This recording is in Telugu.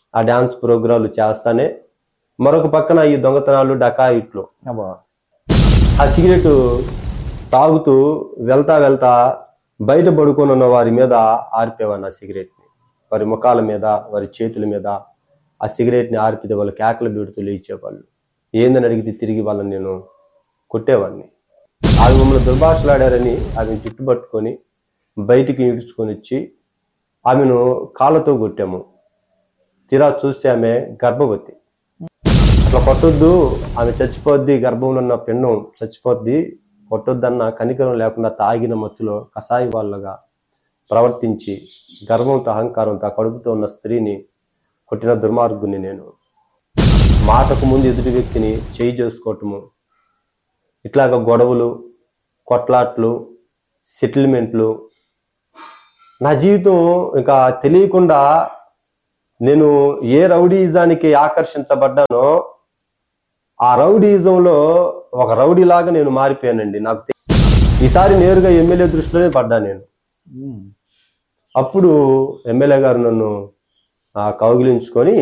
ఆ డ్యాన్స్ ప్రోగ్రాంలు చేస్తానే మరొక పక్కన ఈ దొంగతనాలు డకాయిట్లు అబ్బా ఆ సిగరెట్ తాగుతూ వెళ్తా వెళ్తా బయట పడుకొని ఉన్న వారి మీద ఆర్పేవాడిని ఆ సిగరెట్ని వారి ముఖాల మీద వారి చేతుల మీద ఆ సిగరెట్ని ఆర్పితే వాళ్ళు కేకలు బీడుతూ లేచేవాళ్ళు ఏందని అడిగితే తిరిగి వాళ్ళని నేను కొట్టేవాడిని ఆమె మమ్మల్ని దుర్భాషలాడారని ఆమె జుట్టు పట్టుకొని బయటికి ఈడ్చుకొని వచ్చి ఆమెను కాళ్ళతో కొట్టాము తీరా చూస్తే ఆమె గర్భవతి అట్లా కొట్టొద్దు ఆమె చచ్చిపోద్ది గర్భంలో ఉన్న పిండం చచ్చిపోద్ది కొట్టొద్దన్న కనికరం లేకుండా తాగిన మత్తులో కషాయి వాళ్ళగా ప్రవర్తించి గర్భంతో అహంకారంతో ఆ కడుపుతో ఉన్న స్త్రీని కొట్టిన దుర్మార్గుని నేను మాటకు ముందు ఎదుటి వ్యక్తిని చేయి చేసుకోవటము ఇట్లాగ గొడవలు కొట్లాట్లు సెటిల్మెంట్లు నా జీవితం ఇంకా తెలియకుండా నేను ఏ రౌడీజానికి ఆకర్షించబడ్డానో ఆ రౌడీజంలో ఒక రౌడీలాగా నేను మారిపోయానండి నాకు తె- ఈసారి నేరుగా ఎమ్మెల్యే దృష్టిలోనే పడ్డా నేను ఉమ్. అప్పుడు ఎమ్మెల్యే గారు నన్ను ఆ, కౌగిలించుకొని